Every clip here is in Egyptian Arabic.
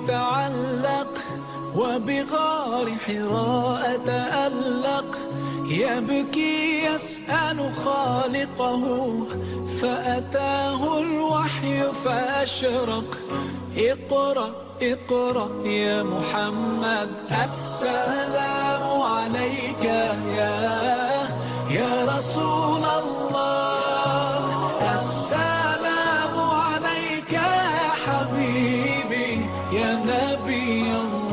تعلق وبغار حراء تألق يبكي يسأل خالقه فأتاه الوحي فأشرق اقرأ اقرأ يا محمد السلام عليك يا يا رسول الله السلام عليك يا حبيبي يا نبي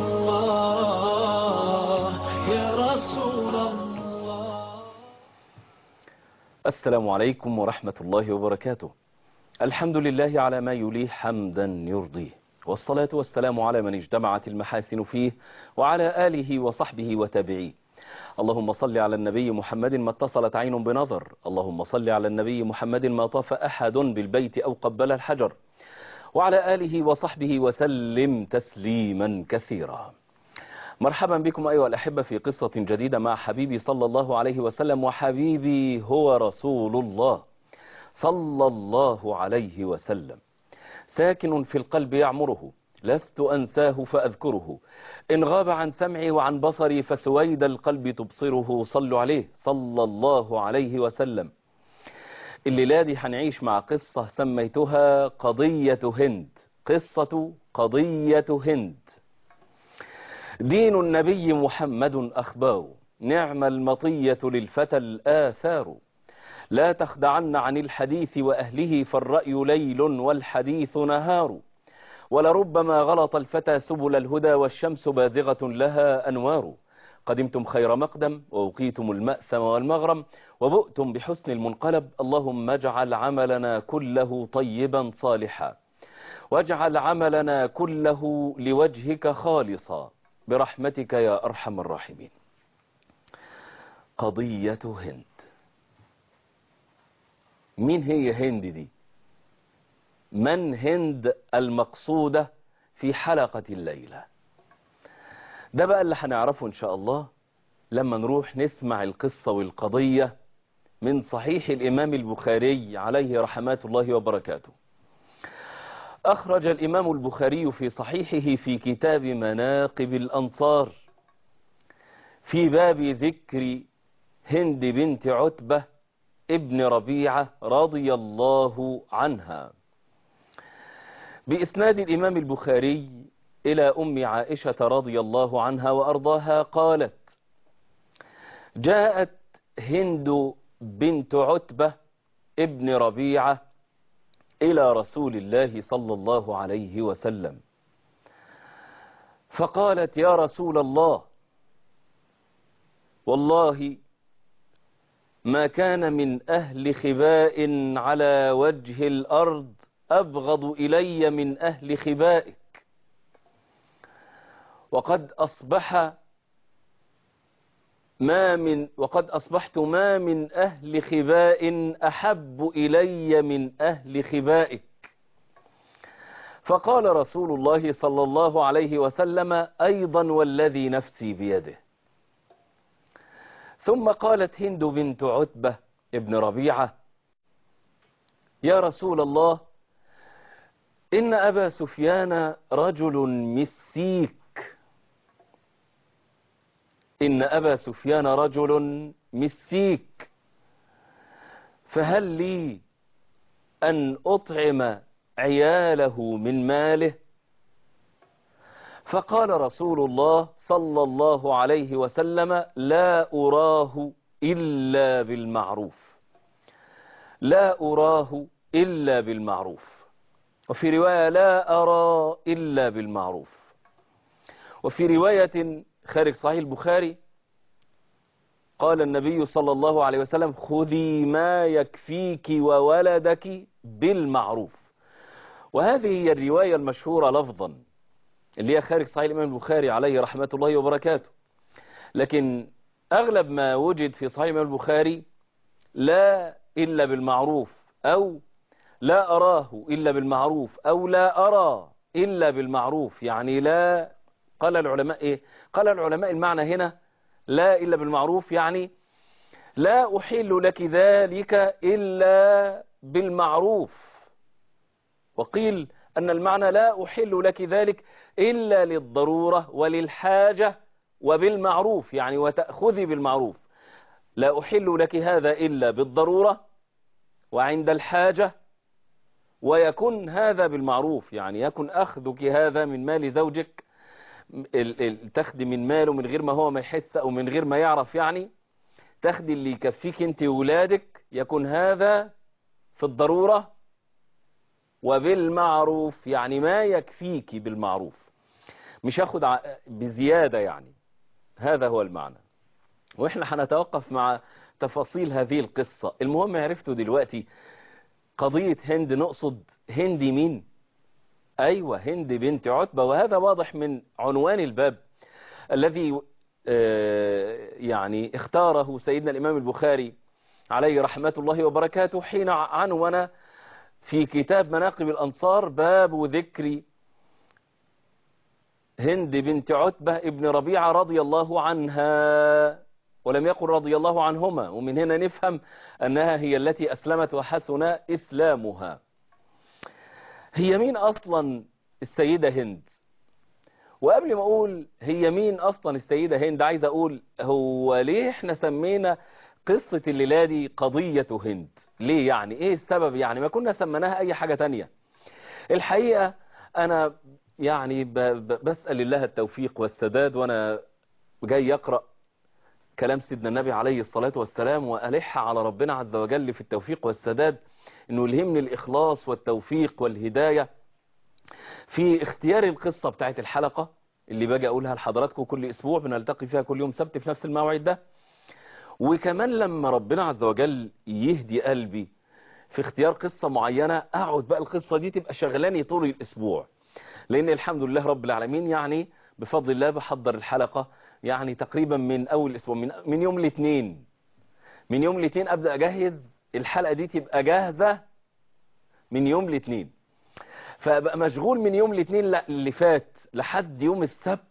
الله يا رسول الله السلام عليكم ورحمة الله وبركاته الحمد لله على ما يليه حمدا يرضيه والصلاة والسلام على من اجتمعت المحاسن فيه وعلى آله وصحبه وتابعيه اللهم صل على النبي محمد ما اتصلت عين بنظر اللهم صل على النبي محمد ما طاف أحد بالبيت أو قبل الحجر وعلى آله وصحبه وسلم تسليما كثيرا مرحبا بكم أيها الأحبة في قصة جديدة مع حبيبي صلى الله عليه وسلم وحبيبي هو رسول الله صلى الله عليه وسلم ساكن في القلب يعمره لست أنساه فأذكره إن غاب عن سمعي وعن بصري فسويد القلب تبصره صلوا عليه صلى الله عليه وسلم الليلة دي هنعيش مع قصة سميتها قضية هند قصة قضية هند دين النبي محمد أخبار نعم المطية للفتى الآثار لا تخدعن عن الحديث وأهله فالرأي ليل والحديث نهار ولربما غلط الفتى سبل الهدى والشمس بازغة لها أنوار قدمتم خير مقدم ووقيتم المأثم والمغرم وبؤتم بحسن المنقلب اللهم اجعل عملنا كله طيبا صالحا واجعل عملنا كله لوجهك خالصا برحمتك يا أرحم الراحمين قضية هند مين هي هند دي من هند المقصودة في حلقة الليلة ده بقى اللي هنعرفه ان شاء الله لما نروح نسمع القصة والقضية من صحيح الامام البخاري عليه رحمات الله وبركاته اخرج الامام البخاري في صحيحه في كتاب مناقب الانصار في باب ذكر هند بنت عتبة ابن ربيعة رضي الله عنها بإسناد الإمام البخاري إلى أم عائشة رضي الله عنها وأرضاها قالت جاءت هند بنت عتبة ابن ربيعة إلى رسول الله صلى الله عليه وسلم فقالت يا رسول الله والله ما كان من أهل خباء على وجه الأرض أبغض إلي من أهل خبائك وقد أصبح ما من وقد أصبحت ما من أهل خباء أحب إلي من أهل خبائك فقال رسول الله صلى الله عليه وسلم أيضا والذي نفسي بيده ثم قالت هند بنت عتبة ابن ربيعة يا رسول الله إن أبا سفيان رجل مسيك إن أبا سفيان رجل مسيك فهل لي أن أطعم عياله من ماله فقال رسول الله صلى الله عليه وسلم لا أراه إلا بالمعروف لا أراه إلا بالمعروف وفي رواية لا أرى إلا بالمعروف وفي رواية خارج صحيح البخاري قال النبي صلى الله عليه وسلم خذي ما يكفيك وولدك بالمعروف وهذه هي الرواية المشهورة لفظا اللي هي خارج صحيح الإمام البخاري عليه رحمة الله وبركاته لكن أغلب ما وجد في صحيح الإمام البخاري لا إلا بالمعروف أو لا أراه إلا بالمعروف أو لا أرى إلا بالمعروف يعني لا قال العلماء إيه قال العلماء المعنى هنا لا إلا بالمعروف يعني لا أحل لك ذلك إلا بالمعروف وقيل أن المعنى لا أحل لك ذلك إلا للضرورة وللحاجة وبالمعروف يعني وتأخذي بالمعروف لا أحل لك هذا إلا بالضرورة وعند الحاجة ويكون هذا بالمعروف يعني يكن أخذك هذا من مال زوجك تاخدي من ماله من غير ما هو ما يحس أو من غير ما يعرف يعني تاخدي اللي يكفيك انت وولادك يكون هذا في الضرورة وبالمعروف يعني ما يكفيك بالمعروف مش هاخد بزيادة يعني هذا هو المعنى واحنا هنتوقف مع تفاصيل هذه القصة المهم عرفتوا دلوقتي قضية هند نقصد هند مين ايوه هند بنت عتبة وهذا واضح من عنوان الباب الذي يعني اختاره سيدنا الامام البخاري عليه رحمة الله وبركاته حين عنون في كتاب مناقب الانصار باب ذكر هند بنت عتبة ابن ربيعة رضي الله عنها ولم يقل رضي الله عنهما ومن هنا نفهم أنها هي التي أسلمت وحسن إسلامها هي مين أصلا السيدة هند وقبل ما أقول هي مين أصلا السيدة هند عايز أقول هو ليه احنا سمينا قصة الليلة دي قضية هند ليه يعني ايه السبب يعني ما كنا سميناها اي حاجة تانية الحقيقة انا يعني بسأل الله التوفيق والسداد وانا جاي يقرأ كلام سيدنا النبي عليه الصلاة والسلام وألح على ربنا عز وجل في التوفيق والسداد انه يلهمني الاخلاص والتوفيق والهداية في اختيار القصة بتاعت الحلقة اللي باجي اقولها لحضراتكم كل اسبوع بنلتقي فيها كل يوم سبت في نفس الموعد ده وكمان لما ربنا عز وجل يهدي قلبي في اختيار قصة معينة اقعد بقى القصة دي تبقى شغلاني طول الاسبوع لان الحمد لله رب العالمين يعني بفضل الله بحضر الحلقة يعني تقريبا من اول اسبوع من, من يوم الاثنين من يوم الاثنين ابدأ اجهز الحلقة دي تبقى جاهزة من يوم الاثنين فبقى مشغول من يوم الاثنين اللي فات لحد يوم السبت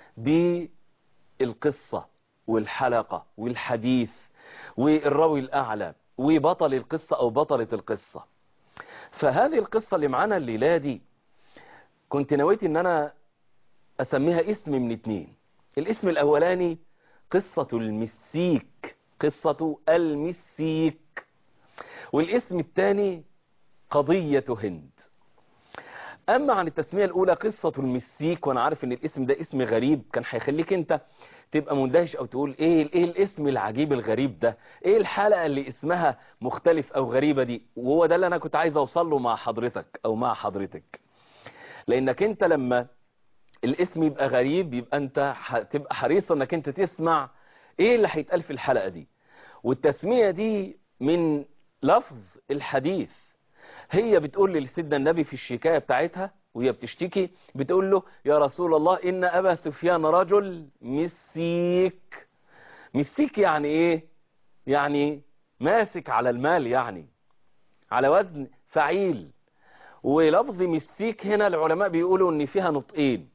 بالقصة والحلقة والحديث والراوي الأعلى وبطل القصة أو بطلة القصة فهذه القصة اللي معانا الليلة دي كنت نويت ان انا اسميها اسم من اتنين الاسم الاولاني قصة المسيك قصة المسيك والاسم الثاني قضية هند اما عن التسمية الاولى قصة المسيك وانا عارف ان الاسم ده اسم غريب كان هيخليك انت تبقى مندهش او تقول ايه ايه الاسم العجيب الغريب ده ايه الحلقة اللي اسمها مختلف او غريبة دي وهو ده اللي انا كنت عايز اوصل له مع حضرتك او مع حضرتك لانك انت لما الاسم يبقى غريب يبقى انت هتبقى حريص انك انت تسمع ايه اللي هيتقال في الحلقة دي والتسمية دي من لفظ الحديث هي بتقول لسيدنا النبي في الشكاية بتاعتها وهي بتشتكي بتقول له يا رسول الله إن أبا سفيان رجل مسيك مسيك يعني إيه يعني ماسك على المال يعني على وزن فعيل ولفظ مسيك هنا العلماء بيقولوا ان فيها نطقين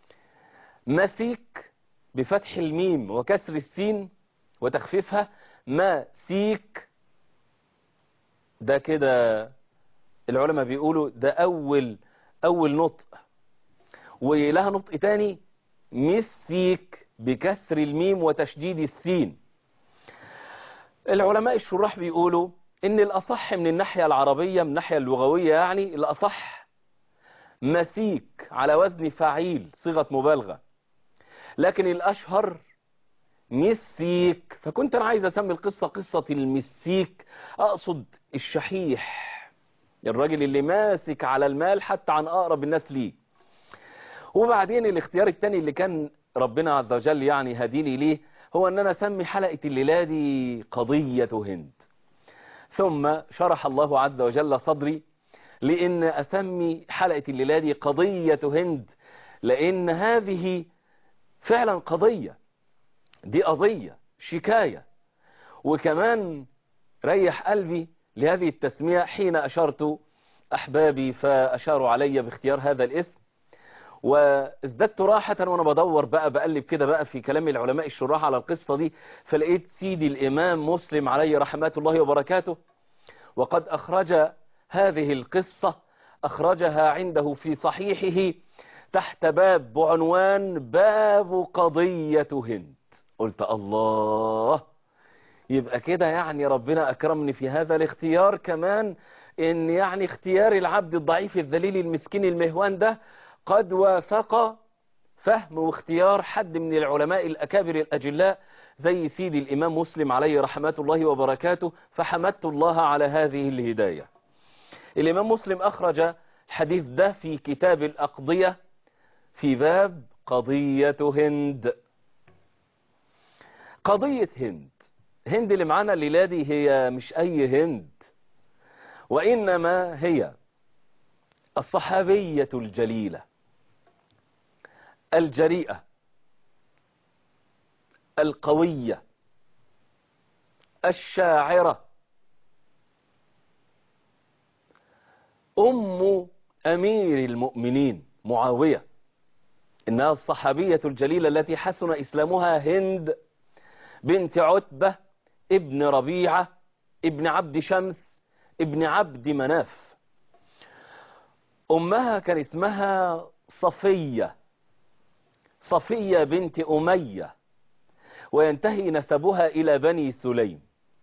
مسيك بفتح الميم وكسر السين وتخفيفها مسيك ده كده العلماء بيقولوا ده اول اول نطق ولها نطق تاني مسيك بكسر الميم وتشديد السين العلماء الشراح بيقولوا ان الاصح من الناحية العربية من الناحية اللغوية يعني الاصح مسيك على وزن فعيل صيغة مبالغة لكن الاشهر مسيك فكنت انا عايز اسمي القصة قصة المسيك اقصد الشحيح الراجل اللي ماسك على المال حتى عن اقرب الناس ليه وبعدين الاختيار التاني اللي كان ربنا عز وجل يعني هديني ليه هو ان انا اسمي حلقة الليلة دي قضية هند ثم شرح الله عز وجل صدري لان اسمي حلقة الليلة دي قضية هند لان هذه فعلا قضية دي قضية شكاية وكمان ريح قلبي لهذه التسمية حين أشرت أحبابي فأشاروا علي باختيار هذا الاسم وازددت راحة وانا بدور بقى بقلب كده بقى في كلام العلماء الشراح على القصة دي فلقيت سيدي الامام مسلم عليه رحمات الله وبركاته وقد اخرج هذه القصة اخرجها عنده في صحيحه تحت باب بعنوان باب قضية هند قلت الله يبقى كده يعني ربنا أكرمني في هذا الاختيار كمان إن يعني اختيار العبد الضعيف الذليل المسكين المهوان ده قد وافق فهم واختيار حد من العلماء الأكابر الأجلاء زي سيدي الإمام مسلم عليه رحمة الله وبركاته فحمدت الله على هذه الهداية الإمام مسلم أخرج الحديث ده في كتاب الأقضية في باب قضية هند قضية هند هند اللي معانا الليلة دي هي مش أي هند وإنما هي الصحابية الجليلة الجريئة القوية الشاعرة أم أمير المؤمنين معاوية إنها الصحابية الجليلة التي حسن إسلامها هند بنت عتبة ابن ربيعة ابن عبد شمس ابن عبد مناف أمها كان اسمها صفية صفية بنت أمية وينتهي نسبها إلى بني سليم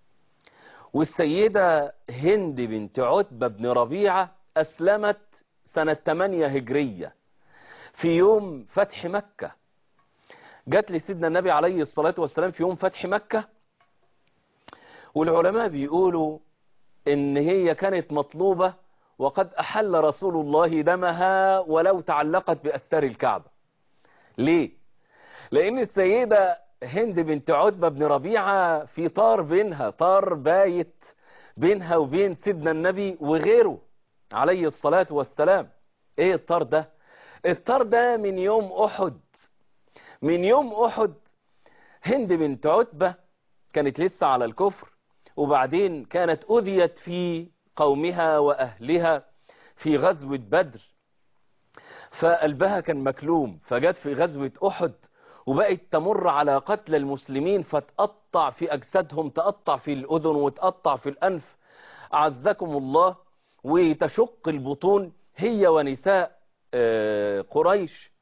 والسيدة هند بنت عتبة بن ربيعة أسلمت سنة 8 هجرية في يوم فتح مكة جات لسيدنا النبي عليه الصلاة والسلام في يوم فتح مكة والعلماء بيقولوا ان هي كانت مطلوبة وقد أحل رسول الله دمها ولو تعلقت بأستار الكعبة ليه؟ لأن السيدة هند بنت عتبة بن ربيعة في طار بينها طار بايت بينها وبين سيدنا النبي وغيره عليه الصلاة والسلام ايه الطار ده الطار ده من يوم احد من يوم احد هند بنت عتبة كانت لسه على الكفر وبعدين كانت اذيت في قومها واهلها في غزوة بدر فقلبها كان مكلوم فجت في غزوة احد وبقت تمر على قتل المسلمين فتقطع في أجسادهم تقطع في الأذن وتقطع في الأنف أعزكم الله وتشق البطون هي ونساء قريش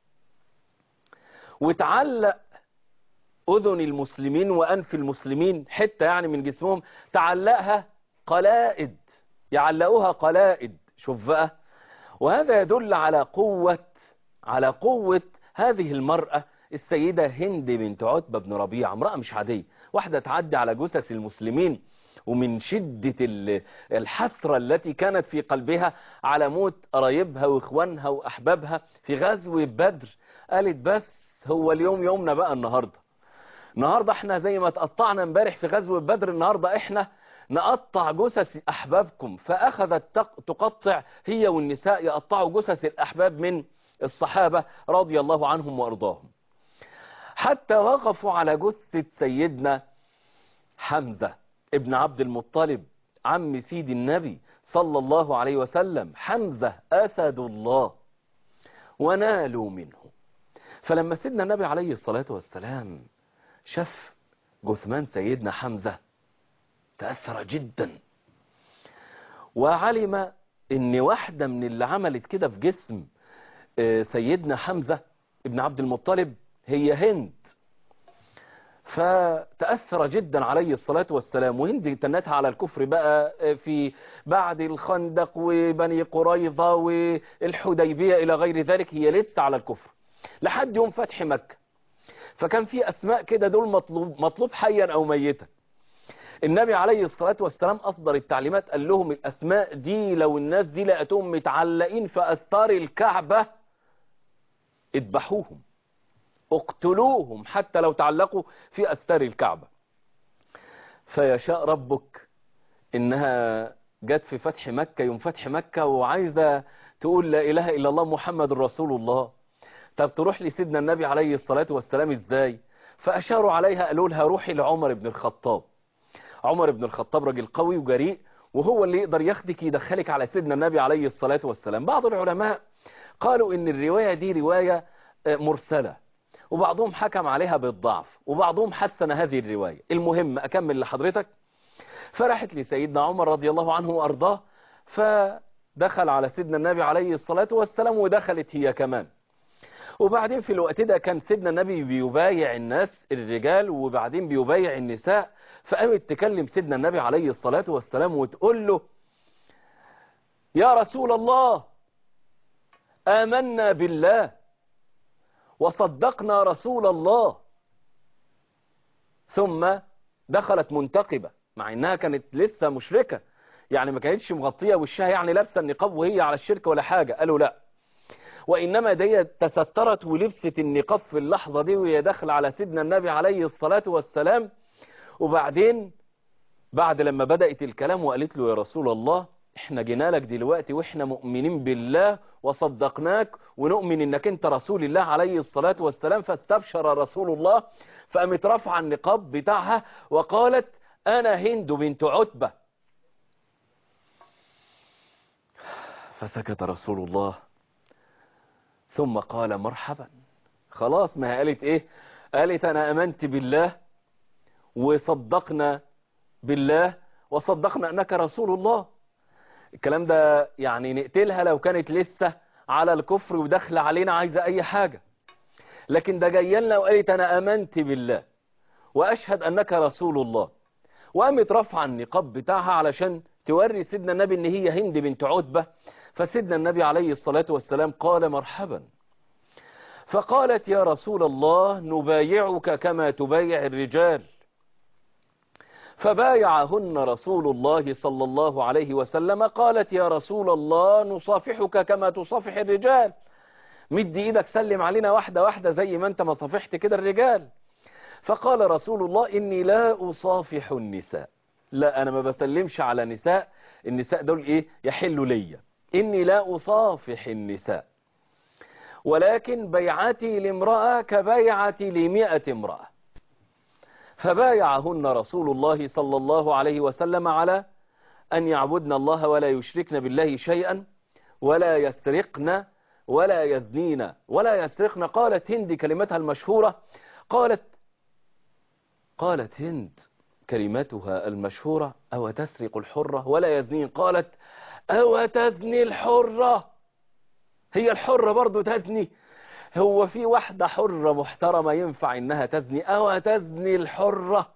وتعلق أذن المسلمين وأنف المسلمين حتة يعني من جسمهم تعلقها قلائد يعلقوها قلائد شوف بقى وهذا يدل على قوة على قوة هذه المرأة السيدة هند بنت عتبة بن ربيعة امرأة مش عادية واحدة تعدي على جثث المسلمين ومن شدة الحسرة التي كانت في قلبها على موت قرايبها واخوانها واحبابها في غزوة بدر قالت بس هو اليوم يومنا بقى النهاردة النهاردة احنا زي ما تقطعنا امبارح في غزوة بدر النهاردة احنا نقطع جثث احبابكم فاخذت تقطع هي والنساء يقطعوا جثث الاحباب من الصحابة رضي الله عنهم وارضاهم حتى وقفوا على جثة سيدنا حمزة ابن عبد المطلب عم سيد النبي صلى الله عليه وسلم حمزة أسد الله ونالوا منه فلما سيدنا النبي عليه الصلاة والسلام شاف جثمان سيدنا حمزة تأثر جدا وعلم ان واحدة من اللي عملت كده في جسم سيدنا حمزة ابن عبد المطلب هي هند فتأثر جدا عليه الصلاة والسلام وهند تنتها على الكفر بقى في بعد الخندق وبني قريظة والحديبية إلى غير ذلك هي لسه على الكفر لحد يوم فتح مكة فكان في أسماء كده دول مطلوب, مطلوب حيا أو ميتا النبي عليه الصلاة والسلام أصدر التعليمات قال لهم الأسماء دي لو الناس دي لقيتهم متعلقين في أستار الكعبة اذبحوهم اقتلوهم حتى لو تعلقوا في أستار الكعبة فيشاء ربك إنها جت في فتح مكة يوم فتح مكة وعايزة تقول لا إله إلا الله محمد رسول الله طب تروح لسيدنا النبي عليه الصلاة والسلام إزاي فأشاروا عليها قالوا لها روحي لعمر بن الخطاب عمر بن الخطاب راجل قوي وجريء وهو اللي يقدر ياخدك يدخلك على سيدنا النبي عليه الصلاة والسلام بعض العلماء قالوا ان الرواية دي رواية مرسلة وبعضهم حكم عليها بالضعف وبعضهم حسن هذه الرواية المهم أكمل لحضرتك فرحت لسيدنا عمر رضي الله عنه وأرضاه فدخل على سيدنا النبي عليه الصلاة والسلام ودخلت هي كمان وبعدين في الوقت ده كان سيدنا النبي بيبايع الناس الرجال وبعدين بيبايع النساء فقامت تكلم سيدنا النبي عليه الصلاة والسلام وتقول له يا رسول الله آمنا بالله وصدقنا رسول الله ثم دخلت منتقبة مع انها كانت لسه مشركة يعني ما كانتش مغطية وشها يعني لابسة النقاب وهي على الشرك ولا حاجة قالوا لا وإنما دي تسترت ولبست النقاب في اللحظة دي وهي داخله على سيدنا النبي عليه الصلاة والسلام وبعدين بعد لما بدأت الكلام وقالت له يا رسول الله احنا جينا لك دلوقتي واحنا مؤمنين بالله وصدقناك ونؤمن انك انت رسول الله عليه الصلاة والسلام فاستبشر رسول الله فقامت رفع النقاب بتاعها وقالت انا هند بنت عتبة فسكت رسول الله ثم قال مرحبا خلاص ما هي قالت ايه قالت انا امنت بالله وصدقنا بالله وصدقنا انك رسول الله الكلام ده يعني نقتلها لو كانت لسه على الكفر وداخله علينا عايزه اي حاجة لكن ده جايه لنا وقالت انا امنت بالله واشهد انك رسول الله وقامت رفع النقاب بتاعها علشان توري سيدنا النبي ان هي هند بنت عتبة فسيدنا النبي عليه الصلاة والسلام قال مرحبا فقالت يا رسول الله نبايعك كما تبايع الرجال فبايعهن رسول الله صلى الله عليه وسلم قالت يا رسول الله نصافحك كما تصافح الرجال مد ايدك سلم علينا واحدة واحدة زي ما انت ما صافحت كده الرجال فقال رسول الله إني لا أصافح النساء لا أنا ما بسلمش على نساء النساء دول إيه يحلوا ليا إني لا أصافح النساء ولكن بيعتي لامرأة كبيعتي لمئة امرأة فبايعهن رسول الله صلى الله عليه وسلم على أن يعبدن الله ولا يشركن بالله شيئا ولا يسرقن ولا يزنين ولا يسرقن قالت هند كلمتها المشهورة قالت قالت هند كلمتها المشهورة أو تسرق الحرة ولا يزنين قالت أو تزني الحرة هي الحرة برضو تزني هو في واحدة حرة محترمة ينفع إنها تزني أو تزني الحرة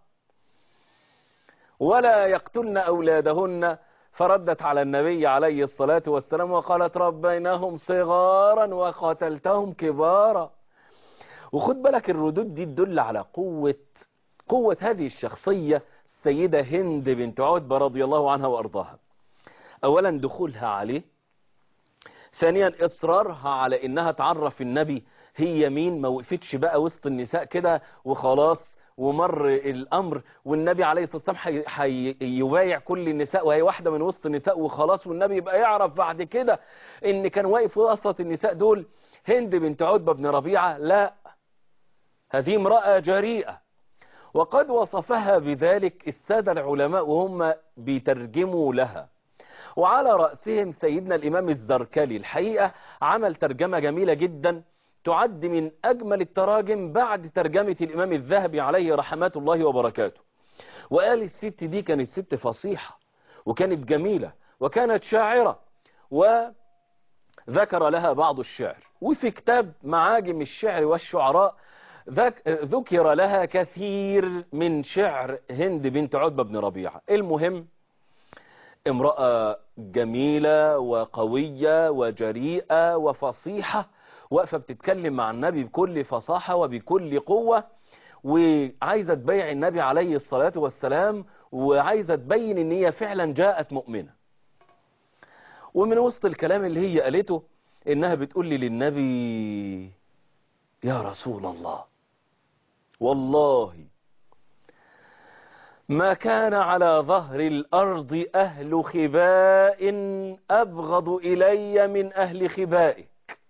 ولا يقتلن أولادهن فردت على النبي عليه الصلاة والسلام وقالت ربيناهم صغارا وقتلتهم كبارا وخد بالك الردود دي تدل على قوة قوة هذه الشخصية السيدة هند بنت عتبة رضي الله عنها وأرضاها أولا دخولها عليه ثانيا إصرارها على إنها تعرف النبي هي مين ما وقفتش بقى وسط النساء كده وخلاص ومر الأمر والنبي عليه الصلاة والسلام هيبايع كل النساء وهي واحدة من وسط النساء وخلاص والنبي يبقى يعرف بعد كده إن كان واقف وسط النساء دول هند بنت عتبة بن ربيعة لا هذه امرأة جريئة وقد وصفها بذلك السادة العلماء وهم بيترجموا لها وعلى رأسهم سيدنا الإمام الزركلي الحقيقة عمل ترجمة جميلة جدا تعد من أجمل التراجم بعد ترجمة الإمام الذهبي عليه رحمات الله وبركاته وقال الست دي كانت ست فصيحة وكانت جميلة وكانت شاعرة وذكر لها بعض الشعر وفي كتاب معاجم الشعر والشعراء ذكر لها كثير من شعر هند بنت عتبة بن ربيعة المهم امرأة جميلة وقوية وجريئة وفصيحة واقفة بتتكلم مع النبي بكل فصاحة وبكل قوة وعايزة تبيع النبي عليه الصلاة والسلام وعايزة تبين ان هي فعلا جاءت مؤمنة ومن وسط الكلام اللي هي قالته انها بتقول لي للنبي يا رسول الله والله ما كان على ظهر الأرض أهل خباء أبغض إلي من أهل خبائك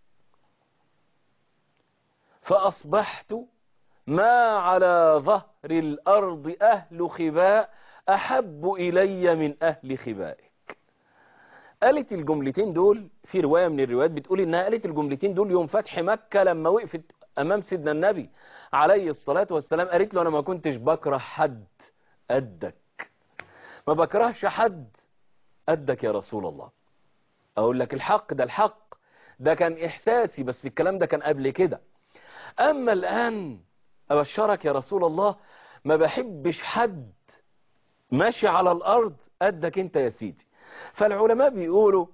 فأصبحت ما على ظهر الأرض أهل خباء أحب إلي من أهل خبائك قالت الجملتين دول في رواية من الروايات بتقول إنها قالت الجملتين دول يوم فتح مكة لما وقفت أمام سيدنا النبي عليه الصلاة والسلام قالت له أنا ما كنتش بكره حد قدك ما بكرهش حد قدك يا رسول الله أقول لك الحق ده الحق ده كان إحساسي بس الكلام ده كان قبل كده أما الآن أبشرك يا رسول الله ما بحبش حد ماشي على الأرض قدك انت يا سيدي فالعلماء بيقولوا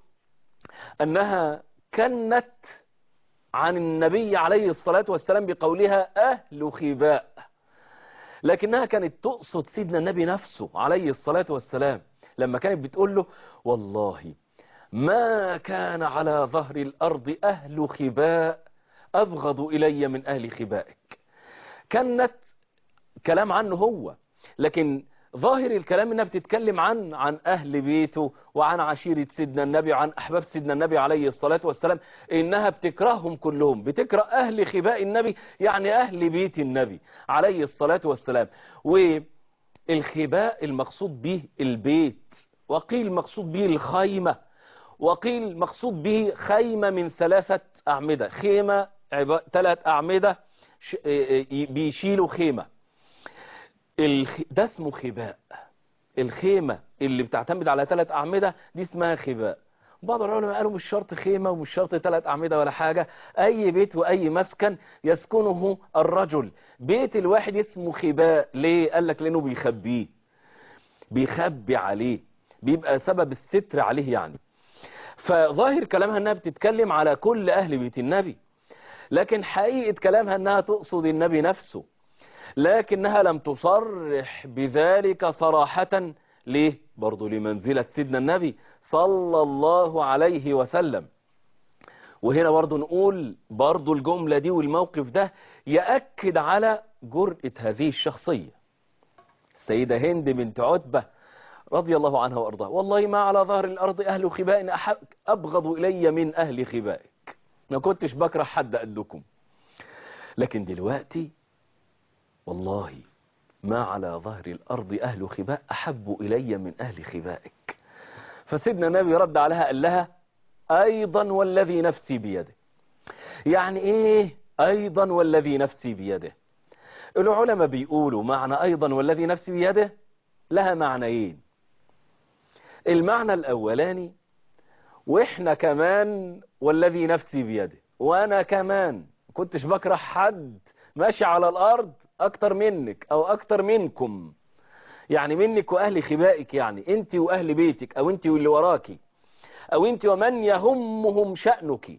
أنها كانت عن النبي عليه الصلاة والسلام بقولها أهل خباء لكنها كانت تقصد سيدنا النبي نفسه عليه الصلاة والسلام لما كانت بتقول له والله ما كان على ظهر الأرض أهل خباء أبغض إلي من أهل خبائك كانت كلام عنه هو لكن ظاهر الكلام انها بتتكلم عن عن اهل بيته وعن عشيرة سيدنا النبي وعن احباب سيدنا النبي عليه الصلاة والسلام انها بتكرههم كلهم بتكره اهل خباء النبي يعني اهل بيت النبي عليه الصلاة والسلام والخباء المقصود به البيت وقيل مقصود به الخيمة وقيل مقصود به خيمة من ثلاثة اعمدة خيمة عب... ثلاث اعمدة ش... بيشيلوا خيمة الخ... ده اسمه خباء الخيمة اللي بتعتمد على ثلاث أعمدة دي اسمها خباء بعض العلماء قالوا مش شرط خيمة ومش شرط ثلاث أعمدة ولا حاجة أي بيت وأي مسكن يسكنه الرجل بيت الواحد اسمه خباء ليه قال لك لأنه بيخبيه بيخبي عليه بيبقى سبب الستر عليه يعني فظاهر كلامها أنها بتتكلم على كل أهل بيت النبي لكن حقيقة كلامها أنها تقصد النبي نفسه لكنها لم تصرح بذلك صراحة ليه برضو لمنزلة سيدنا النبي صلى الله عليه وسلم وهنا برضو نقول برضو الجملة دي والموقف ده يأكد على جرأة هذه الشخصية السيدة هند بنت عتبة رضي الله عنها وارضاها والله ما على ظهر الأرض أهل خباء أبغض إلي من أهل خبائك ما كنتش بكره حد قدكم لكن دلوقتي والله ما على ظهر الأرض أهل خباء أحب إلي من أهل خبائك فسيدنا النبي رد عليها قال لها أيضا والذي نفسي بيده يعني إيه أيضا والذي نفسي بيده العلماء بيقولوا معنى أيضا والذي نفسي بيده لها معنيين المعنى الأولاني وإحنا كمان والذي نفسي بيده وأنا كمان كنتش بكره حد ماشي على الأرض أكتر منك أو أكتر منكم يعني منك وأهل خبائك يعني أنت وأهل بيتك أو أنت واللي وراكي أو أنت ومن يهمهم شأنك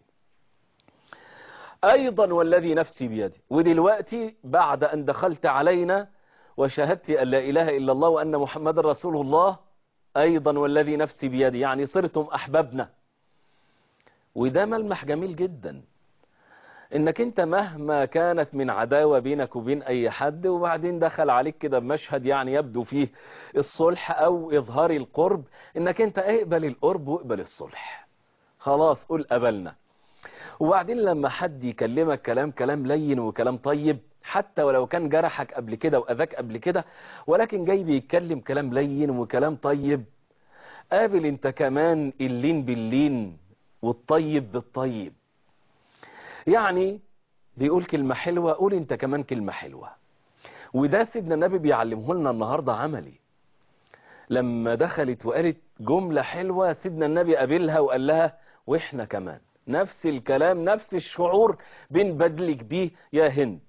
أيضا والذي نفسي بيده ودلوقتي بعد أن دخلت علينا وشهدت أن لا إله إلا الله وأن محمد رسول الله أيضا والذي نفسي بيده يعني صرتم أحبابنا وده ملمح جميل جدا انك انت مهما كانت من عداوة بينك وبين اي حد وبعدين دخل عليك كده بمشهد يعني يبدو فيه الصلح او اظهار القرب انك انت اقبل القرب واقبل الصلح خلاص قول قبلنا وبعدين لما حد يكلمك كلام كلام لين وكلام طيب حتى ولو كان جرحك قبل كده واذاك قبل كده ولكن جاي بيتكلم كلام لين وكلام طيب قابل انت كمان اللين باللين والطيب بالطيب يعني بيقول كلمة حلوة قول انت كمان كلمة حلوة وده سيدنا النبي بيعلمه لنا النهاردة عملي لما دخلت وقالت جملة حلوة سيدنا النبي قابلها وقال لها واحنا كمان نفس الكلام نفس الشعور بنبدلك بيه يا هند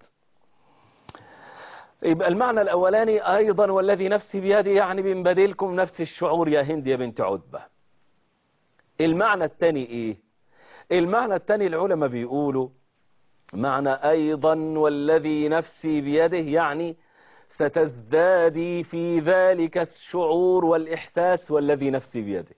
يبقى المعنى الأولاني أيضا والذي نفسي بيدي يعني بنبدلكم نفس الشعور يا هند يا بنت عتبة المعنى الثاني ايه المعنى الثاني العلماء بيقولوا معنى أيضا والذي نفسي بيده يعني ستزدادي في ذلك الشعور والإحساس والذي نفسي بيده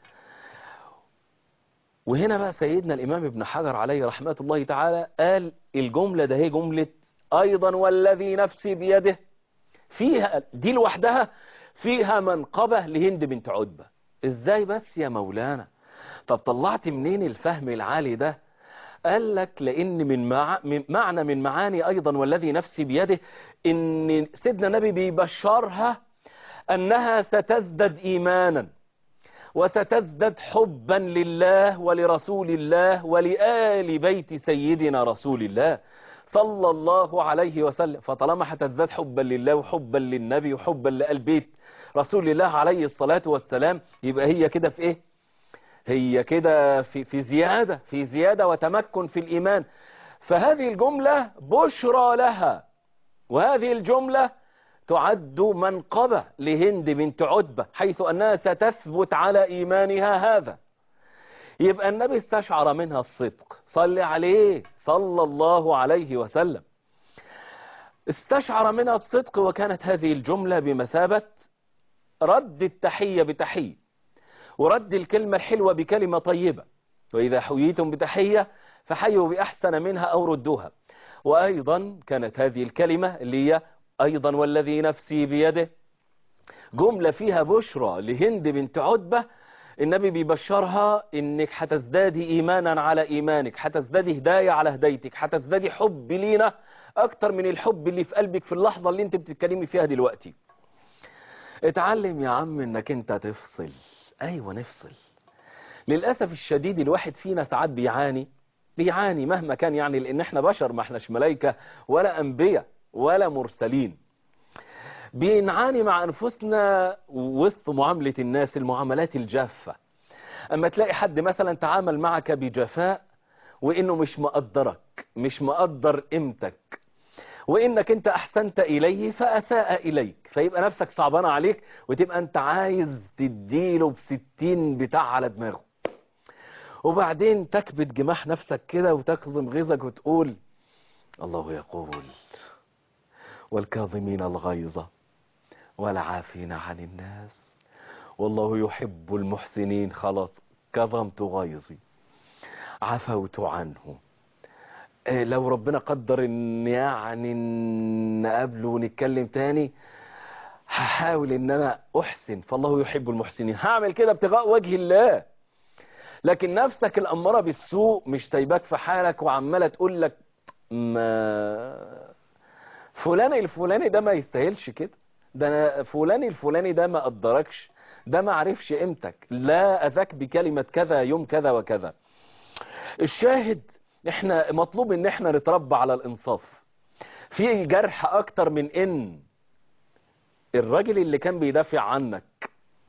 وهنا بقى سيدنا الإمام ابن حجر عليه رحمة الله تعالى قال الجملة ده هي جملة أيضا والذي نفسي بيده فيها دي لوحدها فيها منقبة لهند بنت عتبة ازاي بس يا مولانا طب طلعت منين الفهم العالي ده قال لك لان من, مع... من معنى من معاني ايضا والذي نفسي بيده ان سيدنا النبي بيبشرها انها ستزدد ايمانا وستزدد حبا لله ولرسول الله ولآل بيت سيدنا رسول الله صلى الله عليه وسلم فطالما هتزداد حبا لله وحبا للنبي وحبا لآل بيت رسول الله عليه الصلاة والسلام يبقى هي كده في ايه هي كده في, في زيادة في زيادة وتمكن في الإيمان فهذه الجملة بشرى لها وهذه الجملة تعد منقبة لهند بنت عتبة حيث أنها ستثبت على إيمانها هذا يبقى النبي استشعر منها الصدق صلي عليه صلى الله عليه وسلم استشعر منها الصدق وكانت هذه الجملة بمثابة رد التحية بتحية ورد الكلمة الحلوة بكلمة طيبة وإذا حييتم بتحية فحيوا بأحسن منها أو ردوها وأيضا كانت هذه الكلمة اللي هي أيضا والذي نفسي بيده جملة فيها بشرى لهند بنت عتبة النبي بيبشرها انك هتزدادي ايمانا على ايمانك هتزدادي هداية على هدايتك هتزدادي حب لينا اكتر من الحب اللي في قلبك في اللحظة اللي انت بتتكلمي فيها دلوقتي اتعلم يا عم انك انت تفصل ايوه نفصل للأسف الشديد الواحد فينا ساعات بيعاني بيعاني مهما كان يعني لان احنا بشر ما احناش ملايكة ولا انبياء ولا مرسلين بنعاني مع انفسنا وسط معاملة الناس المعاملات الجافة اما تلاقي حد مثلا تعامل معك بجفاء وانه مش مقدرك مش مقدر قيمتك وانك انت احسنت اليه فاساء اليك فيبقى نفسك صعبانة عليك وتبقى انت عايز تديله بستين بتاع على دماغه وبعدين تكبت جماح نفسك كده وتكظم غيظك وتقول الله يقول والكاظمين الغيظ والعافين عن الناس والله يحب المحسنين خلاص كظمت غيظي عفوت عنه إيه لو ربنا قدر ان يعني نقابله ونتكلم تاني هحاول ان انا احسن فالله يحب المحسنين هعمل كده ابتغاء وجه الله لكن نفسك الاماره بالسوء مش تايباك في حالك وعماله تقول لك ما فلان الفلاني ده ما يستاهلش كده ده أنا فلان الفلاني ده ما قدركش ده ما عرفش قيمتك لا اذاك بكلمة كذا يوم كذا وكذا الشاهد احنا مطلوب ان احنا نتربى على الانصاف في جرح اكتر من ان الراجل اللي كان بيدافع عنك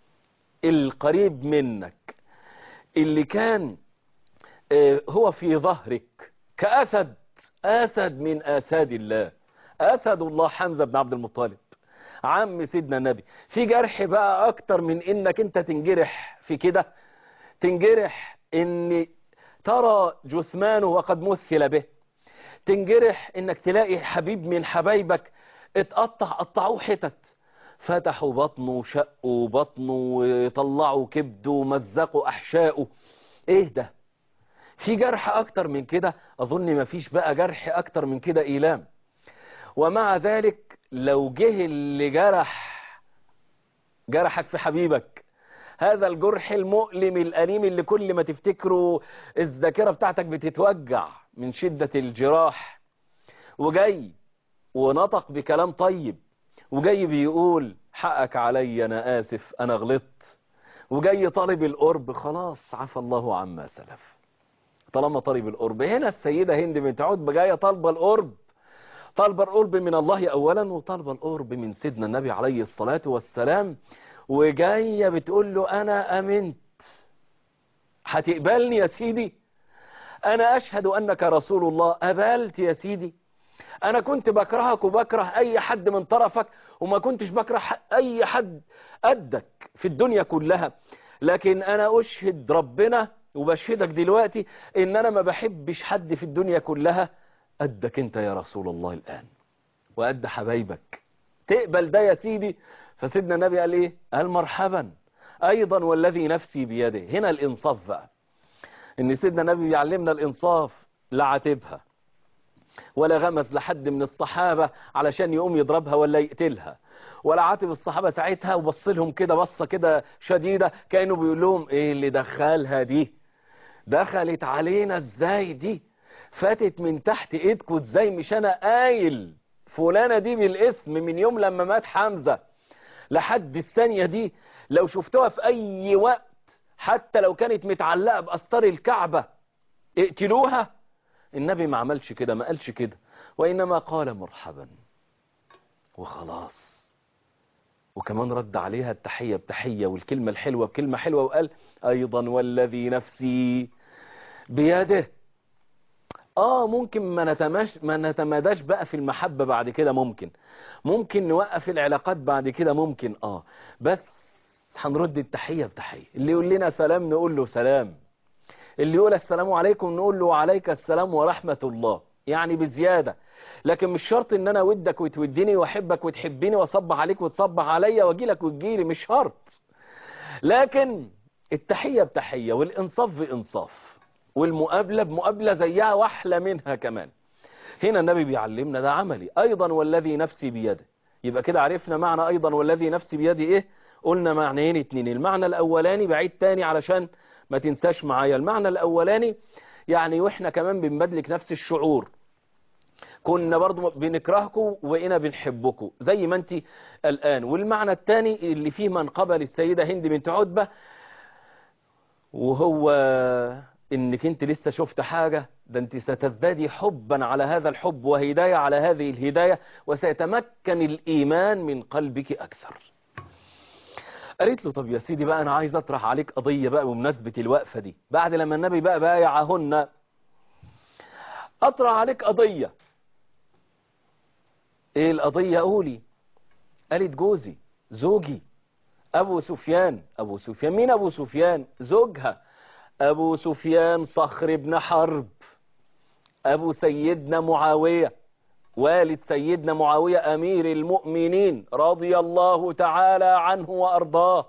القريب منك اللي كان اه هو في ظهرك كأسد أسد من أساد الله أسد الله حمزة بن عبد المطلب عم سيدنا النبي في جرح بقى أكتر من إنك أنت تنجرح في كده تنجرح إن ترى جثمانه وقد مثل به تنجرح إنك تلاقي حبيب من حبايبك اتقطع قطعوه حتت فتحوا بطنه وشقوا بطنه وطلعوا كبده ومزقوا أحشائه إيه ده في جرح أكتر من كده أظن مفيش بقى جرح أكتر من كده إيلام ومع ذلك لو جه اللي جرح جرحك في حبيبك هذا الجرح المؤلم الأليم اللي كل ما تفتكره الذاكرة بتاعتك بتتوجع من شدة الجراح وجاي ونطق بكلام طيب وجاي بيقول حقك علي أنا آسف أنا غلطت وجاي طالب القرب خلاص عفى الله عما سلف طالما طالب القرب هنا السيدة هند بنت عتبة جاية طالبة القرب طالبة القرب من الله أولا وطالبة القرب من سيدنا النبي عليه الصلاة والسلام وجاية بتقول له أنا أمنت هتقبلني يا سيدي أنا أشهد أنك رسول الله قبلت يا سيدي أنا كنت بكرهك وبكره أي حد من طرفك وما كنتش بكره أي حد قدك في الدنيا كلها لكن أنا أشهد ربنا وبشهدك دلوقتي إن أنا ما بحبش حد في الدنيا كلها قدك أنت يا رسول الله الآن وقد حبايبك تقبل ده يا سيدي فسيدنا النبي قال إيه قال مرحبا أيضا والذي نفسي بيده هنا الإنصاف بقى إن سيدنا النبي بيعلمنا الإنصاف لا عاتبها ولا غمز لحد من الصحابة علشان يقوم يضربها ولا يقتلها ولا عاتب الصحابة ساعتها وبص لهم كده بصة كده شديدة كأنه بيقول لهم ايه اللي دخلها دي دخلت علينا ازاي دي فاتت من تحت ايدكم ازاي مش انا قايل فلانة دي بالاسم من يوم لما مات حمزة لحد الثانية دي لو شفتوها في اي وقت حتى لو كانت متعلقة بأسطار الكعبة اقتلوها النبي ما عملش كده ما قالش كده وإنما قال مرحبا وخلاص وكمان رد عليها التحية بتحية والكلمة الحلوة بكلمة حلوة وقال أيضا والذي نفسي بيده اه ممكن ما نتماش ما نتماداش بقى في المحبة بعد كده ممكن ممكن نوقف العلاقات بعد كده ممكن اه بس هنرد التحية بتحية اللي يقول لنا سلام نقول له سلام اللي يقول السلام عليكم نقول له وعليك السلام ورحمة الله يعني بزيادة لكن مش شرط ان انا ودك وتوديني واحبك وتحبيني واصبح عليك وتصبح عليا واجي لك وتجيلي مش شرط لكن التحية بتحية والانصاف بانصاف والمقابلة بمقابلة زيها واحلى منها كمان هنا النبي بيعلمنا ده عملي ايضا والذي نفسي بيده يبقى كده عرفنا معنى ايضا والذي نفسي بيده ايه قلنا معنيين اتنين المعنى الاولاني بعيد تاني علشان ما تنساش معايا المعنى الاولاني يعني واحنا كمان بنبدلك نفس الشعور كنا برضو بنكرهكم وإنا بنحبكم زي ما انت الآن والمعنى الثاني اللي فيه من قبل السيدة هند بنت عتبة وهو انك انت لسه شفت حاجة ده انت ستزدادي حبا على هذا الحب وهداية على هذه الهداية وسيتمكن الإيمان من قلبك أكثر قالت له طب يا سيدي بقى أنا عايز أطرح عليك قضية بقى بمناسبة الوقفة دي بعد لما النبي بقى بايعهن أطرح عليك قضية ايه القضية قولي قالت جوزي زوجي ابو سفيان ابو سفيان مين ابو سفيان زوجها ابو سفيان صخر بن حرب ابو سيدنا معاوية والد سيدنا معاوية امير المؤمنين رضي الله تعالى عنه وارضاه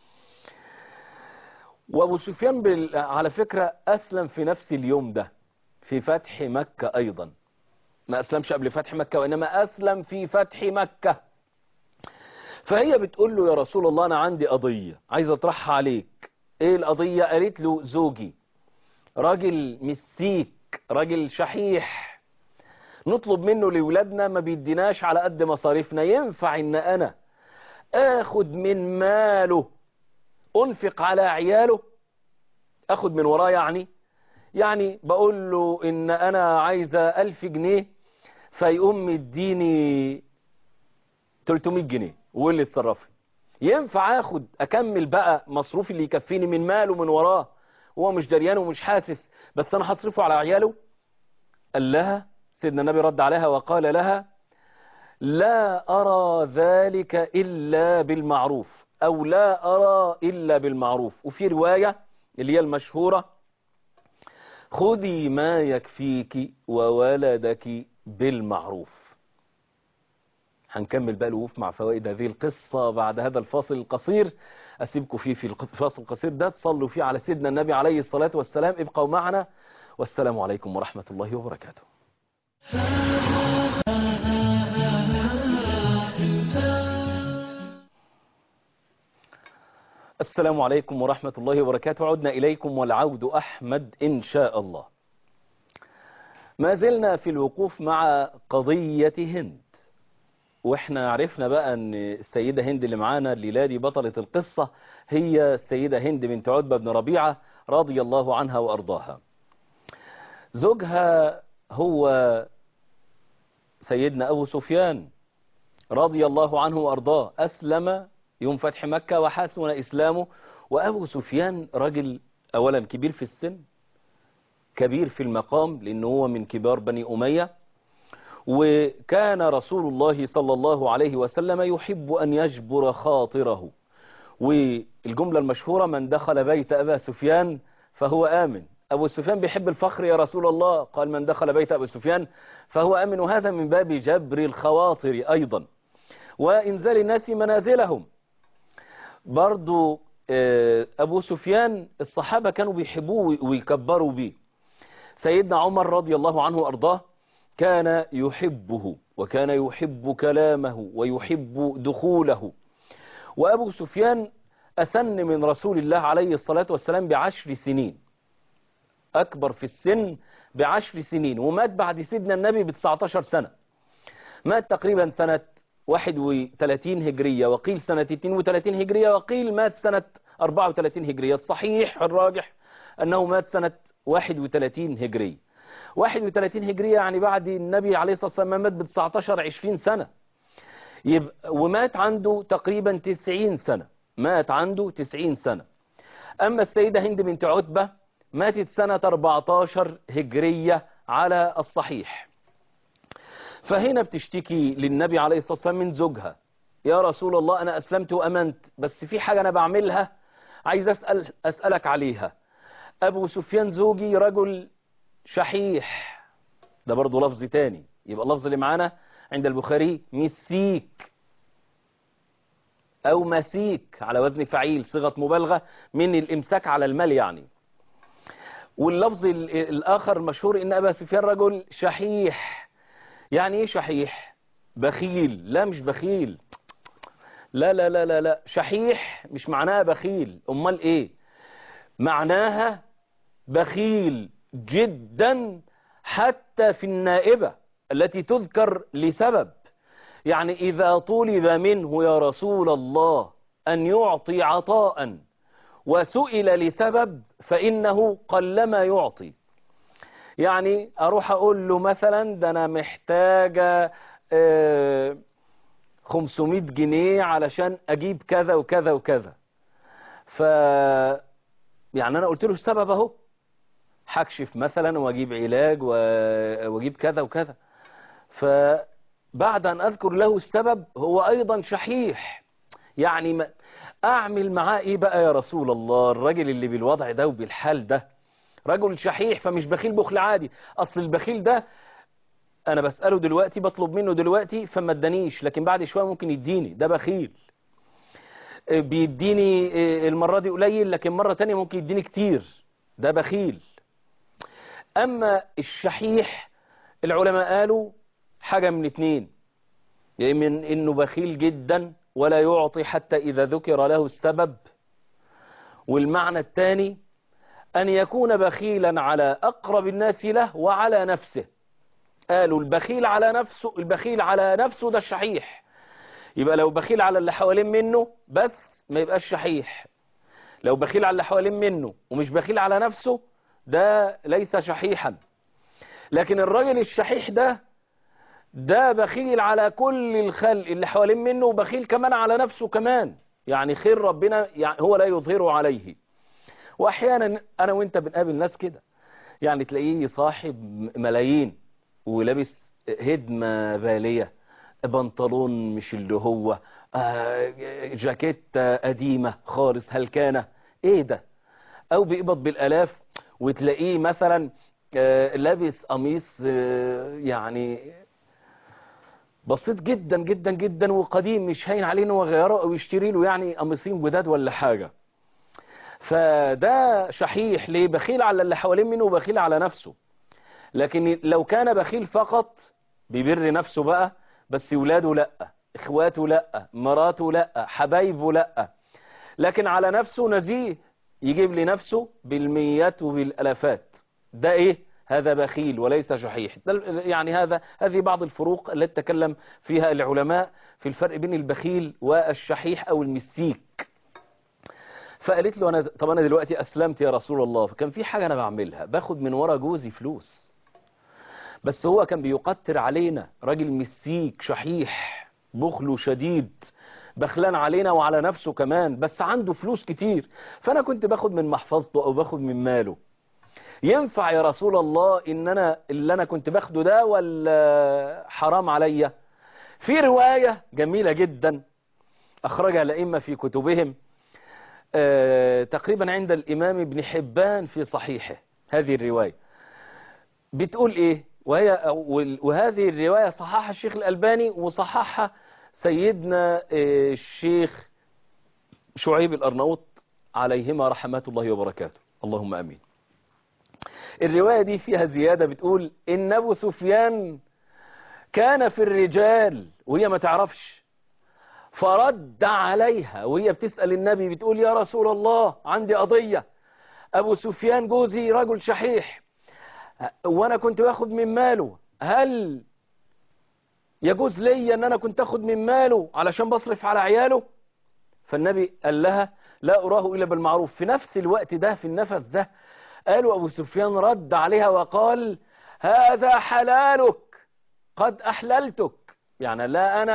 وابو سفيان بال... على فكرة اسلم في نفس اليوم ده في فتح مكة ايضا ما أسلمش قبل فتح مكة وإنما أسلم في فتح مكة فهي بتقول له يا رسول الله أنا عندي قضية عايز أطرحها عليك إيه القضية قالت له زوجي راجل مسيك راجل شحيح نطلب منه لولادنا ما بيديناش على قد مصاريفنا ينفع إن أنا آخد من ماله أنفق على عياله أخد من وراه يعني يعني بقول له ان انا عايزة الف جنيه فيقوم مديني 300 جنيه واللي اتصرفي ينفع اخد اكمل بقى مصروفي اللي يكفيني من ماله من وراه هو مش دريان ومش حاسس بس انا هصرفه على عياله قال لها سيدنا النبي رد عليها وقال لها لا ارى ذلك الا بالمعروف او لا ارى الا بالمعروف وفي رواية اللي هي المشهورة خذي ما يكفيك وولدك بالمعروف هنكمل بقى الوقوف مع فوائد هذه القصة بعد هذا الفاصل القصير أسيبكم فيه في الفاصل القصير ده تصلوا فيه على سيدنا النبي عليه الصلاة والسلام ابقوا معنا والسلام عليكم ورحمة الله وبركاته السلام عليكم ورحمة الله وبركاته عدنا إليكم والعود أحمد إن شاء الله ما زلنا في الوقوف مع قضية هند واحنا عرفنا بقى ان السيدة هند اللي معانا الليلة دي بطلة القصة هي السيدة هند بنت عتبة بن ربيعة رضي الله عنها وأرضاها زوجها هو سيدنا أبو سفيان رضي الله عنه وأرضاه أسلم يوم فتح مكة وحسن إسلامه وأبو سفيان رجل أولا كبير في السن كبير في المقام لأنه هو من كبار بني أمية وكان رسول الله صلى الله عليه وسلم يحب أن يجبر خاطره والجملة المشهورة من دخل بيت أبا سفيان فهو آمن أبو سفيان بيحب الفخر يا رسول الله قال من دخل بيت أبو سفيان فهو آمن وهذا من باب جبر الخواطر أيضا وإنزال الناس منازلهم برضو أبو سفيان الصحابة كانوا بيحبوه ويكبروا به سيدنا عمر رضي الله عنه وأرضاه كان يحبه وكان يحب كلامه ويحب دخوله وأبو سفيان أسن من رسول الله عليه الصلاة والسلام بعشر سنين أكبر في السن بعشر سنين ومات بعد سيدنا النبي ب 19 سنة مات تقريبا سنة 31 هجرية وقيل سنة 32 هجرية وقيل مات سنة 34 هجرية الصحيح الراجح أنه مات سنة 31 هجرية 31 هجرية يعني بعد النبي عليه الصلاة والسلام مات ب 19 20 سنة يبقى ومات عنده تقريبا 90 سنة مات عنده 90 سنة أما السيدة هند بنت عتبة ماتت سنة 14 هجرية على الصحيح فهنا بتشتكي للنبي عليه الصلاة والسلام من زوجها يا رسول الله أنا أسلمت وأمنت بس في حاجة أنا بعملها عايز أسأل أسألك عليها أبو سفيان زوجي رجل شحيح ده برضو لفظ تاني يبقى اللفظ اللي معانا عند البخاري مسيك أو مسيك على وزن فعيل صيغة مبالغة من الإمساك على المال يعني واللفظ الآخر المشهور إن أبا سفيان رجل شحيح يعني إيه شحيح بخيل لا مش بخيل لا لا لا لا لا شحيح مش معناها بخيل أمال إيه معناها بخيل جدا حتى في النائبة التي تذكر لسبب يعني إذا طلب منه يا رسول الله أن يعطي عطاء وسئل لسبب فإنه قلما يعطي يعني أروح أقول له مثلا ده أنا محتاجة 500 جنيه علشان أجيب كذا وكذا وكذا ف يعني أنا قلت له السبب أهو هكشف مثلا واجيب علاج واجيب كذا وكذا فبعد أن أذكر له السبب هو أيضا شحيح يعني ما أعمل معاه إيه بقى يا رسول الله الراجل اللي بالوضع ده وبالحال ده رجل شحيح فمش بخيل بخل عادي أصل البخيل ده أنا بسأله دلوقتي بطلب منه دلوقتي فما ادانيش لكن بعد شوية ممكن يديني ده بخيل بيديني المرة دي قليل لكن مرة تانية ممكن يديني كتير ده بخيل أما الشحيح العلماء قالوا حاجة من اتنين يعني من إنه بخيل جدا ولا يعطي حتى إذا ذكر له السبب والمعنى الثاني أن يكون بخيلا على أقرب الناس له وعلى نفسه قالوا البخيل على نفسه البخيل على نفسه ده الشحيح يبقى لو بخيل على اللي حوالين منه بس ما يبقاش شحيح لو بخيل على اللي حوالين منه ومش بخيل على نفسه ده ليس شحيحا لكن الراجل الشحيح ده ده بخيل على كل الخلق اللي حوالين منه وبخيل كمان على نفسه كمان يعني خير ربنا يعني هو لا يظهره عليه واحيانا انا وانت بنقابل ناس كده يعني تلاقيه صاحب ملايين ولابس هدمة بالية بنطلون مش اللي هو جاكيت قديمة خالص هلكانة ايه ده او بيقبض بالالاف وتلاقيه مثلا لابس قميص يعني بسيط جدا جدا جدا وقديم مش هين عليه انه يغيره او يشتري له يعني قميصين جداد ولا حاجة فده شحيح ليه بخيل على اللي حوالين منه وبخيل على نفسه لكن لو كان بخيل فقط بيبر نفسه بقى بس ولاده لا اخواته لا مراته لا حبايبه لا لكن على نفسه نزيه يجيب لنفسه بالميات وبالالافات ده ايه هذا بخيل وليس شحيح يعني هذا هذه بعض الفروق التي تكلم فيها العلماء في الفرق بين البخيل والشحيح او المسيك فقالت له انا طب انا دلوقتي اسلمت يا رسول الله فكان في حاجه انا بعملها باخد من ورا جوزي فلوس بس هو كان بيقتر علينا راجل مسيك شحيح بخله شديد بخلان علينا وعلى نفسه كمان بس عنده فلوس كتير فانا كنت باخد من محفظته او باخد من ماله ينفع يا رسول الله ان انا اللي انا كنت باخده ده ولا حرام عليا في رواية جميلة جدا اخرجها الائمة في كتبهم آه تقريبا عند الامام ابن حبان في صحيحه هذه الرواية بتقول ايه وهي وهذه الرواية صححها الشيخ الألباني وصححها سيدنا الشيخ شعيب الأرناؤوط عليهما رحمات الله وبركاته اللهم أمين الرواية دي فيها زيادة بتقول إن أبو سفيان كان في الرجال وهي ما تعرفش فرد عليها وهي بتسأل النبي بتقول يا رسول الله عندي قضية أبو سفيان جوزي رجل شحيح وانا كنت باخد من ماله هل يجوز لي ان انا كنت اخد من ماله علشان بصرف على عياله فالنبي قال لها لا اراه الا بالمعروف في نفس الوقت ده في النفس ده قالوا ابو سفيان رد عليها وقال هذا حلالك قد احللتك يعني لا انا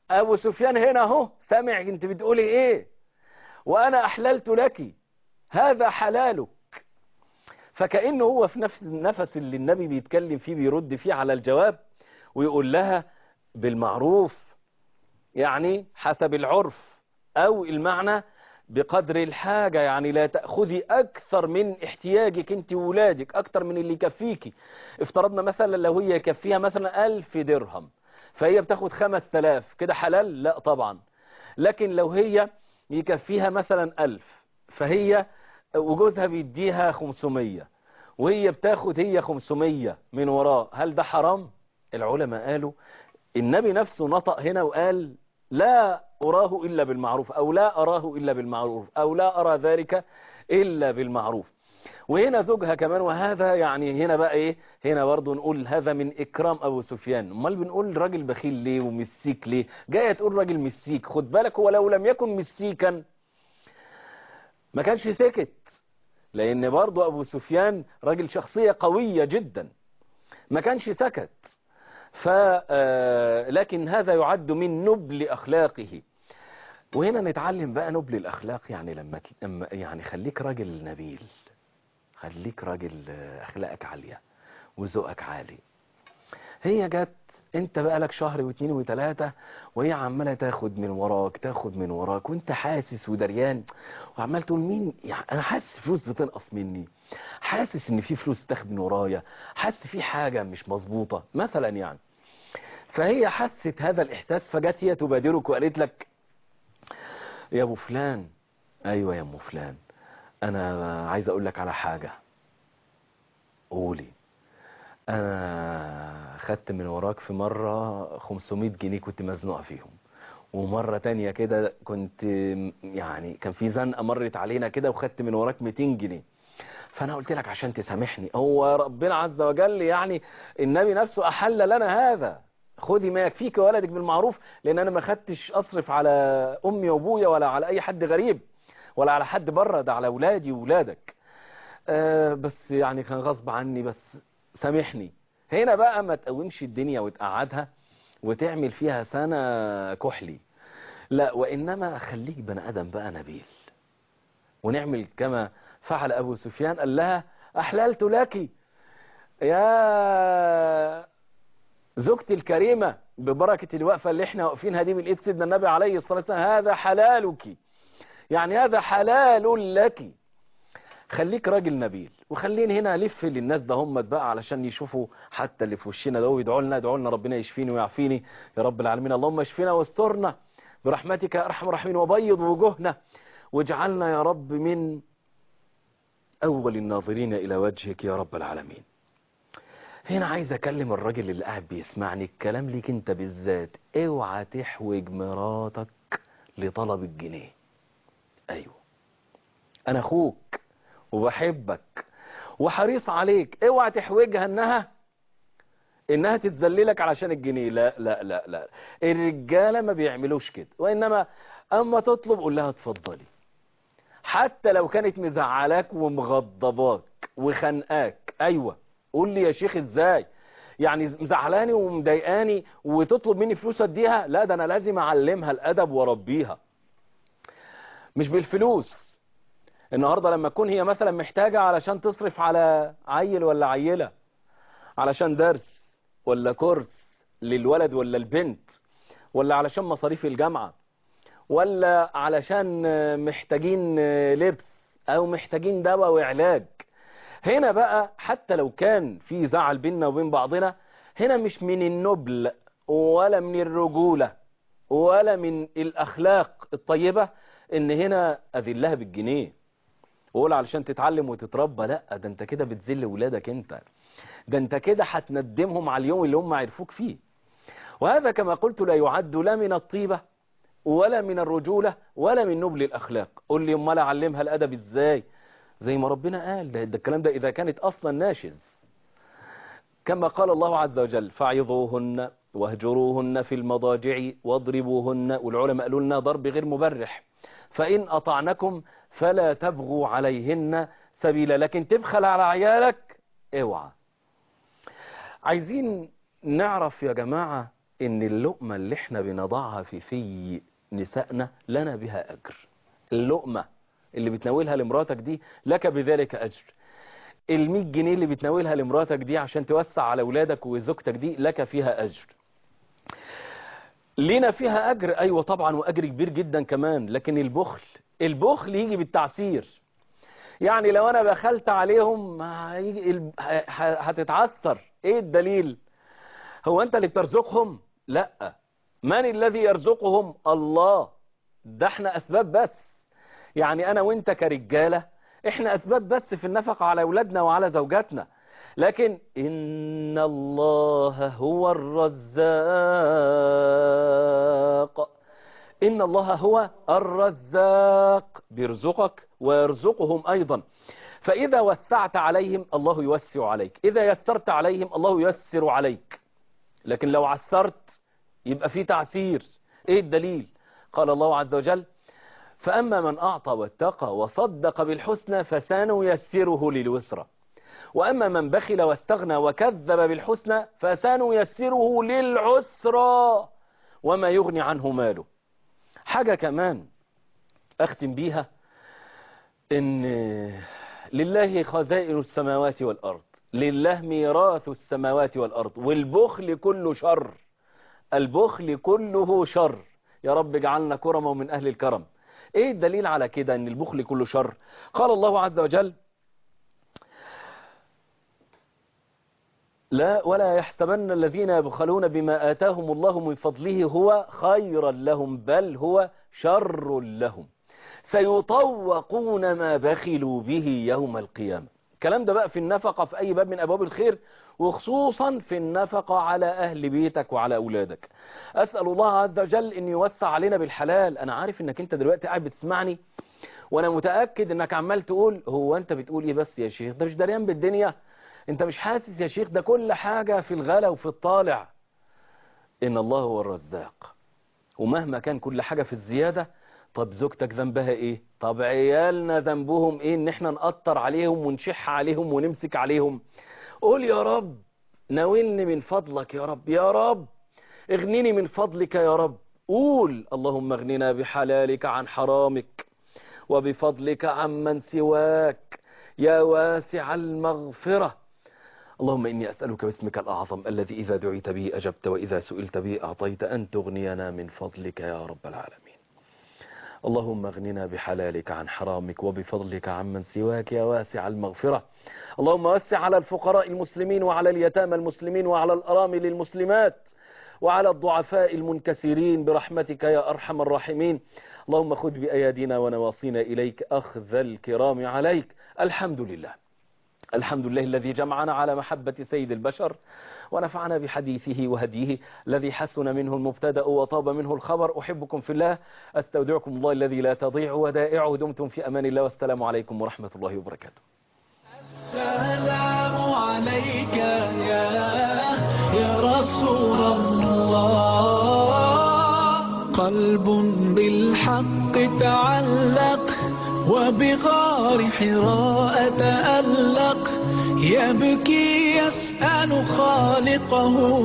ابو سفيان هنا اهو سامع انت بتقولي ايه وانا احللت لك هذا حلالك فكأنه هو في نفس النفس اللي النبي بيتكلم فيه بيرد فيه على الجواب ويقول لها بالمعروف يعني حسب العرف او المعنى بقدر الحاجة يعني لا تأخذي أكثر من احتياجك انت وولادك أكثر من اللي يكفيكي افترضنا مثلا لو هي يكفيها مثلا ألف درهم فهي بتاخد خمس تلاف كده حلال لا طبعا لكن لو هي يكفيها مثلا ألف فهي وجوزها بيديها 500 وهي بتاخد هي 500 من وراه هل ده حرام العلماء قالوا النبي نفسه نطق هنا وقال لا أراه إلا بالمعروف أو لا أراه إلا بالمعروف أو لا أرى ذلك إلا بالمعروف وهنا زوجها كمان وهذا يعني هنا بقى ايه هنا برضه نقول هذا من اكرام ابو سفيان امال بنقول راجل بخيل ليه ومسيك ليه جايه تقول راجل مسيك خد بالك هو لو لم يكن مسيكا ما كانش سكت لان برضه ابو سفيان راجل شخصيه قويه جدا ما كانش سكت ف لكن هذا يعد من نبل اخلاقه وهنا نتعلم بقى نبل الاخلاق يعني لما يعني خليك راجل نبيل خليك راجل اخلاقك عالية وذوقك عالي هي جت انت بقى لك شهر واثنين وثلاثة وهي عمالة تاخد من وراك تاخد من وراك وانت حاسس ودريان وعمال تقول مين يعني انا حاسس فلوس بتنقص مني حاسس ان في فلوس تاخد من ورايا حاسس في حاجة مش مظبوطة مثلا يعني فهي حست هذا الاحساس فجت هي تبادرك وقالت لك يا ابو فلان ايوه يا ام فلان انا عايز اقول لك على حاجة قولي انا خدت من وراك في مرة 500 جنيه كنت مزنوق فيهم ومرة تانية كده كنت يعني كان في زنقة مرت علينا كده وخدت من وراك 200 جنيه فانا قلت لك عشان تسامحني هو ربنا عز وجل يعني النبي نفسه احل لنا هذا خدي ما يكفيك وولدك بالمعروف لان انا ما خدتش اصرف على امي وابويا ولا على اي حد غريب ولا على حد بره ده على اولادي واولادك آه بس يعني كان غصب عني بس سامحني هنا بقى ما تقومش الدنيا وتقعدها وتعمل فيها سنة كحلي لا وإنما خليك بني آدم بقى نبيل ونعمل كما فعل أبو سفيان قال لها أحللت لك يا زوجتي الكريمة ببركة الوقفة اللي احنا واقفينها دي من ايد سيدنا النبي عليه الصلاة والسلام هذا حلالك يعني هذا حلال لك خليك راجل نبيل وخليني هنا الف للناس ده هم بقى علشان يشوفوا حتى اللي في وشنا ده ويدعوا لنا يدعوا لنا ربنا يشفيني ويعافيني يا رب العالمين اللهم اشفينا واسترنا برحمتك يا ارحم الراحمين وبيض وجوهنا واجعلنا يا رب من اول الناظرين الى وجهك يا رب العالمين هنا عايز اكلم الراجل اللي قاعد بيسمعني الكلام ليك انت بالذات اوعى تحوج مراتك لطلب الجنيه ايوه انا اخوك وبحبك وحريص عليك اوعى تحوجها انها انها تتذللك علشان الجنيه لا لا لا لا الرجاله ما بيعملوش كده وانما اما تطلب قول لها اتفضلي حتى لو كانت مزعلاك ومغضباك وخنقاك ايوه قول لي يا شيخ ازاي يعني مزعلاني ومضايقاني وتطلب مني فلوس اديها لا ده انا لازم اعلمها الادب واربيها مش بالفلوس النهاردة لما تكون هي مثلا محتاجة علشان تصرف على عيل ولا عيلة علشان درس ولا كورس للولد ولا البنت ولا علشان مصاريف الجامعة ولا علشان محتاجين لبس او محتاجين دواء وعلاج هنا بقى حتى لو كان في زعل بيننا وبين بعضنا هنا مش من النبل ولا من الرجولة ولا من الاخلاق الطيبة ان هنا اذلها بالجنيه وقول علشان تتعلم وتتربى لا ده انت كده بتذل ولادك انت ده انت كده هتندمهم على اليوم اللي هم عرفوك فيه وهذا كما قلت لا يعد لا من الطيبة ولا من الرجولة ولا من نبل الأخلاق قول لي امال اعلمها الأدب ازاي زي ما ربنا قال ده, ده الكلام ده إذا كانت أصلا ناشز كما قال الله عز وجل فعظوهن واهجروهن في المضاجع واضربوهن والعلماء قالوا لنا ضرب غير مبرح فإن أطعنكم فلا تبغوا عليهن سبيلا لكن تبخل على عيالك اوعى عايزين نعرف يا جماعة ان اللقمة اللي احنا بنضعها في في نسائنا لنا بها اجر اللقمة اللي بتناولها لمراتك دي لك بذلك اجر المية جنيه اللي بتناولها لمراتك دي عشان توسع على اولادك وزوجتك دي لك فيها اجر لينا فيها اجر ايوه طبعا واجر كبير جدا كمان لكن البخل البخل يجي بالتعسير يعني لو انا بخلت عليهم هيجي ال- ه- ه- هتتعثر ايه الدليل هو انت اللي بترزقهم لا من الذي يرزقهم الله ده احنا اسباب بس يعني انا وانت كرجالة احنا اسباب بس في النفقة على اولادنا وعلى زوجاتنا لكن ان الله هو الرزاق إن الله هو الرزاق بيرزقك ويرزقهم أيضا فإذا وسعت عليهم الله يوسع عليك إذا يسرت عليهم الله ييسر عليك لكن لو عسرت يبقى في تعسير إيه الدليل قال الله عز وجل فأما من أعطى واتقى وصدق بالحسنى فسنيسره لليسرى وأما من بخل واستغنى وكذب بالحسنى فسنيسره للعسرى وما يغني عنه ماله حاجة كمان أختم بيها إن لله خزائن السماوات والأرض لله ميراث السماوات والأرض والبخل كله شر البخل كله شر يا رب اجعلنا كرما من أهل الكرم ايه الدليل على كده ان البخل كله شر قال الله عز وجل لا ولا يحسبن الذين يبخلون بما آتاهم الله من فضله هو خيرا لهم بل هو شر لهم سيطوقون ما بخلوا به يوم القيامة الكلام ده بقى في النفقة في أي باب من أبواب الخير وخصوصا في النفقة على أهل بيتك وعلى أولادك أسأل الله عز وجل أن يوسع علينا بالحلال أنا عارف أنك أنت دلوقتي قاعد بتسمعني وأنا متأكد أنك عمال تقول هو أنت بتقول إيه بس يا شيخ ده مش دريان بالدنيا أنت مش حاسس يا شيخ ده كل حاجة في الغلا وفي الطالع إن الله هو الرزاق ومهما كان كل حاجة في الزيادة طب زوجتك ذنبها ايه طب عيالنا ذنبهم ايه ان احنا نقطر عليهم ونشح عليهم ونمسك عليهم قول يا رب ناولني من فضلك يا رب يا رب اغنني من فضلك يا رب قول اللهم اغننا بحلالك عن حرامك وبفضلك عمن سواك يا واسع المغفرة اللهم إني أسألك باسمك الأعظم الذي إذا دعيت به أجبت وإذا سئلت به أعطيت أن تغنينا من فضلك يا رب العالمين اللهم اغننا بحلالك عن حرامك وبفضلك عمن سواك يا واسع المغفرة اللهم وسع على الفقراء المسلمين وعلى اليتامى المسلمين وعلى الأرامل المسلمات وعلى الضعفاء المنكسرين برحمتك يا أرحم الراحمين اللهم خذ بأيادينا ونواصينا إليك أخذ الكرام عليك الحمد لله الحمد لله الذي جمعنا على محبة سيد البشر ونفعنا بحديثه وهديه الذي حسن منه المبتدأ وطاب منه الخبر أحبكم في الله أستودعكم الله الذي لا تضيع ودائعه دمتم في أمان الله والسلام عليكم ورحمة الله وبركاته السلام عليك يا يا رسول الله قلب بالحق تعلق وبغار حراء تألق يبكي يسأل خالقه